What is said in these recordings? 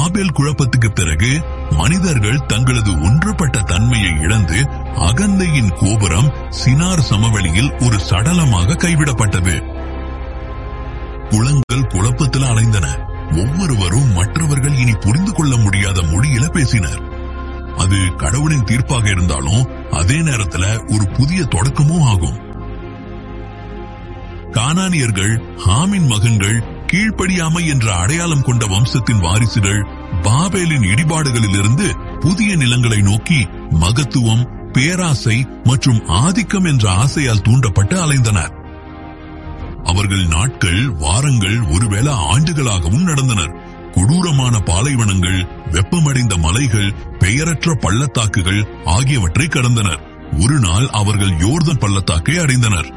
பாபேல் குழப்பத்துக்கு பிறகு மனிதர்கள் தங்களது ஒன்றுபட்ட தன்மையை இழந்து அகந்தையின் கோபுரம் சினார் சமவெளியில் ஒரு சடலமாக கைவிடப்பட்டது குளங்கள் குழப்பத்தில் அலைந்தன ஒவ்வொருவரும் மற்றவர்கள் இனி புரிந்து கொள்ள முடியாத மொழியில பேசினர் அது கடவுளின் தீர்ப்பாக இருந்தாலும் அதே நேரத்துல ஒரு புதிய தொடக்கமும் ஆகும் கானானியர்கள் ஹாமின் மகன்கள் கீழ்ப்படியாமை என்ற அடையாளம் கொண்ட வம்சத்தின் வாரிசுகள் பாபேலின் இடிபாடுகளிலிருந்து புதிய நிலங்களை நோக்கி மகத்துவம் பேராசை மற்றும் ஆதிக்கம் என்ற ஆசையால் தூண்டப்பட்டு அலைந்தனர் அவர்கள் நாட்கள் வாரங்கள் ஒருவேளை ஆண்டுகளாகவும் நடந்தனர் கொடூரமான பாலைவனங்கள் வெப்பமடைந்த மலைகள் பெயரற்ற பள்ளத்தாக்குகள் ஆகியவற்றை கடந்தனர் ஒரு நாள் அவர்கள் யோர்தன் பள்ளத்தாக்கை அடைந்தனர்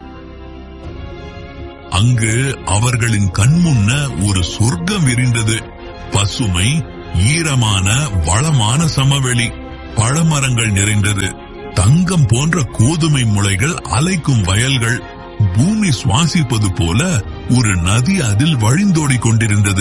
அங்கு அவர்களின் கண்முன்ன ஒரு சொர்க்கம் விரிந்தது பசுமை ஈரமான வளமான சமவெளி பழமரங்கள் நிறைந்தது தங்கம் போன்ற கோதுமை முளைகள் அலைக்கும் வயல்கள் பூமி சுவாசிப்பது போல ஒரு நதி அதில் வழிந்தோடிக் கொண்டிருந்தது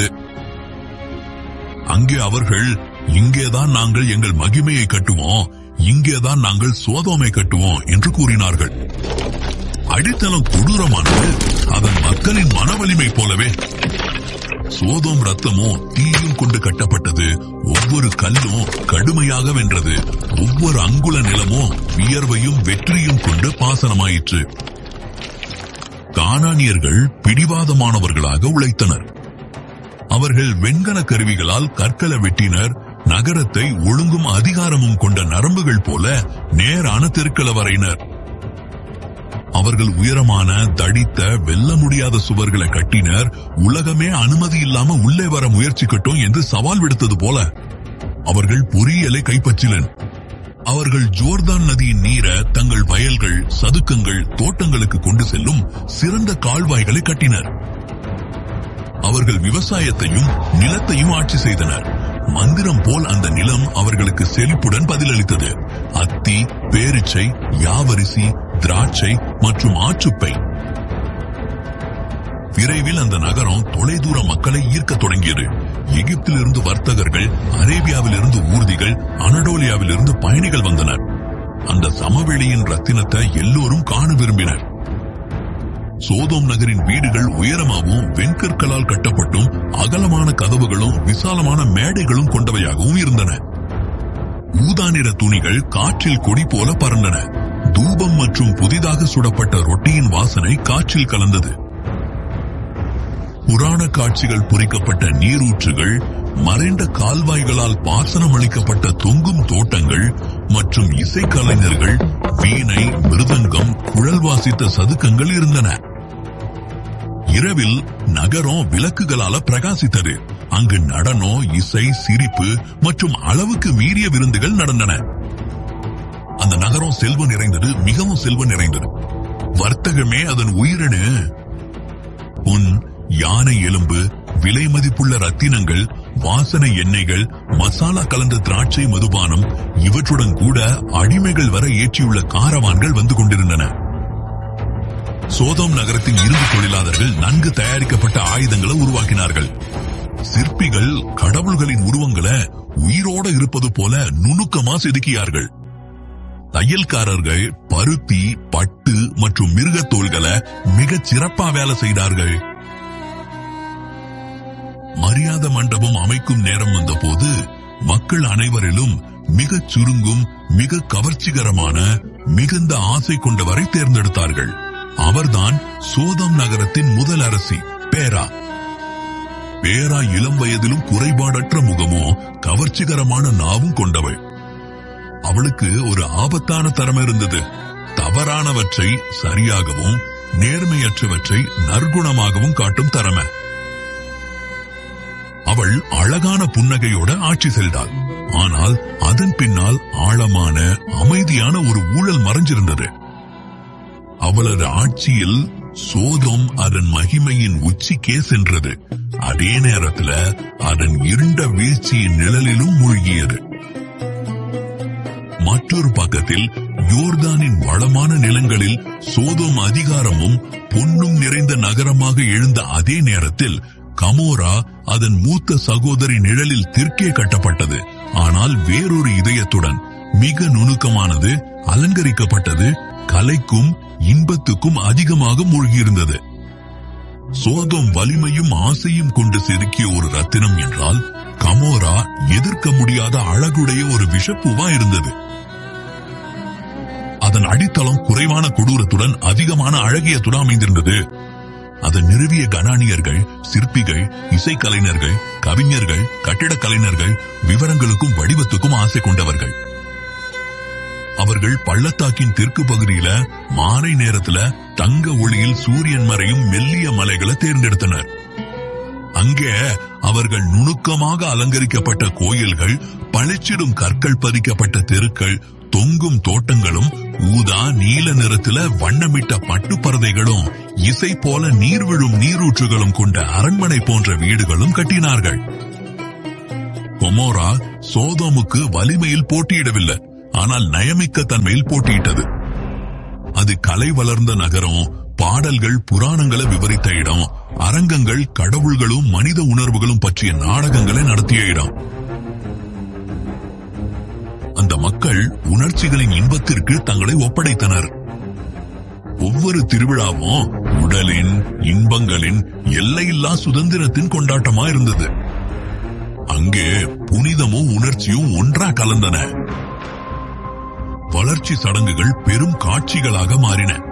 அங்கே அவர்கள் இங்கேதான் நாங்கள் எங்கள் மகிமையை கட்டுவோம் இங்கேதான் நாங்கள் சோதோமை கட்டுவோம் என்று கூறினார்கள் அடித்தளம் கொடூரமானது அதன் மக்களின் மனவலிமை போலவே சோதோம் ரத்தமோ தீயும் கொண்டு கட்டப்பட்டது ஒவ்வொரு கல்லும் கடுமையாக வென்றது ஒவ்வொரு அங்குல நிலமோ வியர்வையும் வெற்றியும் கொண்டு பாசனமாயிற்று கானானியர்கள் பிடிவாதமானவர்களாக உழைத்தனர் அவர்கள் வெண்கல கருவிகளால் கற்களை வெட்டினர் நகரத்தை ஒழுங்கும் அதிகாரமும் கொண்ட நரம்புகள் போல நேரான தெருக்கள வரையினர் அவர்கள் உயரமான தடித்த வெல்ல முடியாத சுவர்களை கட்டினர் உலகமே அனுமதி இல்லாம உள்ளே வர முயற்சிக்கட்டும் என்று சவால் விடுத்தது போல அவர்கள் பொறியியலை கைப்பற்றினர் அவர்கள் ஜோர்தான் நதியின் நீரை தங்கள் வயல்கள் சதுக்கங்கள் தோட்டங்களுக்கு கொண்டு செல்லும் சிறந்த கால்வாய்களை கட்டினர் அவர்கள் விவசாயத்தையும் நிலத்தையும் ஆட்சி செய்தனர் மந்திரம் போல் அந்த நிலம் அவர்களுக்கு செழிப்புடன் பதிலளித்தது அத்தி பேரிச்சை யாவரிசி திராட்சை மற்றும் ஆற்றுப்பை விரைவில் அந்த நகரம் தொலைதூர மக்களை ஈர்க்கத் தொடங்கியது எகிப்திலிருந்து வர்த்தகர்கள் அரேபியாவிலிருந்து ஊர்திகள் அனடோலியாவிலிருந்து பயணிகள் வந்தனர் அந்த சமவெளியின் ரத்தினத்தை எல்லோரும் காண விரும்பினர் சோதோம் நகரின் வீடுகள் உயரமாகவும் வெண்கற்களால் கட்டப்பட்டும் அகலமான கதவுகளும் விசாலமான மேடைகளும் கொண்டவையாகவும் இருந்தன ஊதா நிற துணிகள் காற்றில் கொடி போல பறந்தன தூபம் மற்றும் புதிதாக சுடப்பட்ட ரொட்டியின் வாசனை காற்றில் கலந்தது புராண காட்சிகள் பொறிக்கப்பட்ட நீரூற்றுகள் மறைந்த கால்வாய்களால் பாசனம் அளிக்கப்பட்ட தொங்கும் தோட்டங்கள் மற்றும் இசைக்கலைஞர்கள் வீணை மிருதங்கம் குழல் வாசித்த சதுக்கங்கள் இருந்தன இரவில் நகரம் விளக்குகளால பிரகாசித்தது அங்கு நடனம் இசை சிரிப்பு மற்றும் அளவுக்கு மீறிய விருந்துகள் நடந்தன அந்த நகரம் செல்வம் நிறைந்தது மிகவும் செல்வம் நிறைந்தது வர்த்தகமே அதன் உயிரணு பொன் யானை எலும்பு விலை மதிப்புள்ள ரத்தினங்கள் வாசனை எண்ணெய்கள் மசாலா கலந்த திராட்சை மதுபானம் இவற்றுடன் கூட அடிமைகள் வர ஏற்றியுள்ள காரவான்கள் வந்து கொண்டிருந்தன சோதோம் நகரத்தின் இரும்பு தொழிலாளர்கள் நன்கு தயாரிக்கப்பட்ட ஆயுதங்களை உருவாக்கினார்கள் சிற்பிகள் கடவுள்களின் உருவங்களை உயிரோட இருப்பது போல நுணுக்கமா செதுக்கியார்கள் தையல்காரர்கள் பருத்தி பட்டு மற்றும் மிருகத் தோள்களை மிகச் சிறப்பா வேலை செய்தார்கள் மரியாத மண்டபம் அமைக்கும் நேரம் வந்தபோது மக்கள் அனைவரிலும் மிகச் சுருங்கும் மிக கவர்ச்சிகரமான மிகுந்த ஆசை கொண்டவரை தேர்ந்தெடுத்தார்கள் அவர்தான் சோதம் நகரத்தின் முதல் அரசி பேரா பேரா இளம் வயதிலும் குறைபாடற்ற முகமோ கவர்ச்சிகரமான நாவும் கொண்டவள் அவளுக்கு ஒரு ஆபத்தான தரம் இருந்தது தவறானவற்றை சரியாகவும் நேர்மையற்றவற்றை நற்குணமாகவும் காட்டும் திறமை அவள் அழகான புன்னகையோட ஆட்சி செய்தாள் ஆனால் அதன் பின்னால் ஆழமான அமைதியான ஒரு ஊழல் மறைஞ்சிருந்தது அவளது ஆட்சியில் சோதம் அதன் மகிமையின் உச்சிக்கே சென்றது அதே நேரத்துல அதன் இருண்ட வீழ்ச்சியின் நிழலிலும் மூழ்கியது மற்றொரு பக்கத்தில் யோர்தானின் வளமான நிலங்களில் சோதோம் அதிகாரமும் பொன்னும் நிறைந்த நகரமாக எழுந்த அதே நேரத்தில் கமோரா அதன் மூத்த சகோதரி நிழலில் தெற்கே கட்டப்பட்டது ஆனால் வேறொரு இதயத்துடன் மிக நுணுக்கமானது அலங்கரிக்கப்பட்டது கலைக்கும் இன்பத்துக்கும் அதிகமாக மூழ்கியிருந்தது சோதம் வலிமையும் ஆசையும் கொண்டு செதுக்கிய ஒரு ரத்தினம் என்றால் கமோரா எதிர்க்க முடியாத அழகுடைய ஒரு விஷப்பூவா இருந்தது அதன் அடித்தளம் குறைவான கொடூரத்துடன் அதிகமான அழகியத்துடன் அமைந்திருந்தது அதன் நிறுவிய கனானியர்கள் சிற்பிகள் இசைக்கலைஞர்கள் கவிஞர்கள் கட்டிடக் கலைஞர்கள் விவரங்களுக்கும் வடிவத்துக்கும் ஆசை கொண்டவர்கள் அவர்கள் பள்ளத்தாக்கின் தெற்கு பகுதியில மாலை நேரத்துல தங்க ஒளியில் சூரியன் மறையும் மெல்லிய மலைகளை தேர்ந்தெடுத்தனர் அங்கே அவர்கள் நுணுக்கமாக அலங்கரிக்கப்பட்ட கோயில்கள் பளிச்சிடும் கற்கள் பதிக்கப்பட்ட தெருக்கள் தொங்கும் தோட்டங்களும் ஊதா நீல நிறத்துல வண்ணமிட்ட பட்டுப்பரதைகளும் இசை போல நீர் விழும் நீரூற்றுகளும் கொண்ட அரண்மனை போன்ற வீடுகளும் கட்டினார்கள் கொமோரா சோதோமுக்கு வலிமையில் போட்டியிடவில்லை ஆனால் நயமிக்க தன்மையில் போட்டியிட்டது அது கலை வளர்ந்த நகரம் பாடல்கள் புராணங்களை விவரித்த இடம் அரங்கங்கள் கடவுள்களும் மனித உணர்வுகளும் பற்றிய நாடகங்களை நடத்திய இடம் அந்த மக்கள் உணர்ச்சிகளின் இன்பத்திற்கு தங்களை ஒப்படைத்தனர் ஒவ்வொரு திருவிழாவும் உடலின் இன்பங்களின் எல்லையில்லா சுதந்திரத்தின் கொண்டாட்டமா இருந்தது அங்கே புனிதமும் உணர்ச்சியும் ஒன்றா கலந்தன வளர்ச்சி சடங்குகள் பெரும் காட்சிகளாக மாறின